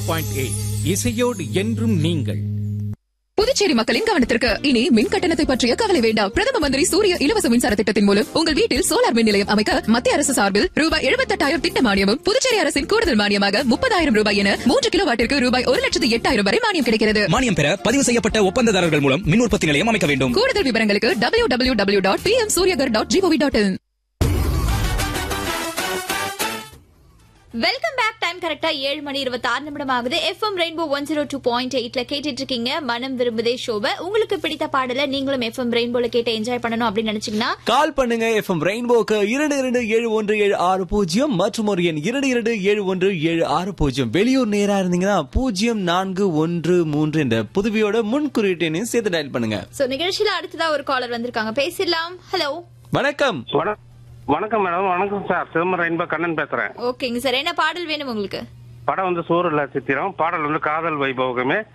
point eight இசையோடு என்றும் நீங்கள் புதுச்சேரி மக்களின் கவனத்திற்கு இனி மின் கட்டணத்தை பற்றிய கவலை வேண்டாம் பிரதம மந்திரி சூரிய இலவச மின்சார திட்டத்தின் மூலம் உங்கள் வீட்டில் சோலார் மின் நிலையம் அமைக்க மத்திய அரசு சார்பில் ரூபாய் எழுபத்தெட்டாயிரம் திட்ட மானியமும் புதுச்சேரி அரசின் கூடுதல் மானியமாக முப்பதாயிரம் ரூபாய் என மூன்று கிலோ வாட்டிற்கு ரூபாய் ஒரு லட்சத்து எட்டாயிரம் வரை மானியம் கிடைக்கிறது மானியம் பெற பதிவு செய்யப்பட்ட ஒப்பந்ததாரர்கள் மூலம் மின் உற்பத்தி நிலையம் அமைக்க வேண்டும் கூடுதல் விவரங்களுக்கு W W W dot P M Suryaghar dot gov dot in welcome back time கரெக்டா ஏழு மணி இருபத்தி ஆறு நிமிடம் ஆகுது FM rainbow one zero two point எயிட்ல கேட்டுட்டு இருக்கீங்க மனம் விரும்புதே ஷோவை உங்களுக்கு பிடித்த பாடல நீங்களும் எஃப்எம் ரெயின்போல கேட்டு என்ஜாய் பண்ணணும் அப்படின்னு நினைச்சீங்கன்னா கால் பண்ணுங்க எஃப்எம் ரெயின்போக்கு இரண்டு இரண்டு ஏழு ஒன்று ஏழு ஆறு பூஜ்ஜியம் மற்றும் ஒரு எண் இரண்டு இரண்டு ஏழு ஒன்று ஏழு ஆறு பூஜ்ஜியம் வெளியூர் நேரா இருந்தீங்கன்னா பூஜ்ஜியம் நான்கு ஒன்று மூன்று என்ற புதுவியோட முன் குறியீட்டையும் சேர்த்து டயல் பண்ணுங்க சோ நிகழ்ச்சியில அடுத்ததா ஒரு காலர் வந்திருக்காங்க பேசிடலாம் ஹலோ வணக்கம் வண- வணக்கம் மேடம் வணக்கம் சார் சிதம்பரம் ரெயின்போ கண்ணன் பேசுறேன் ஓகேங்க சார் என்ன பாடல் வேணும் உங்களுக்கு படம் வந்து சூரல சித்திரம் பாடல் வந்து காதல் வைபோகமே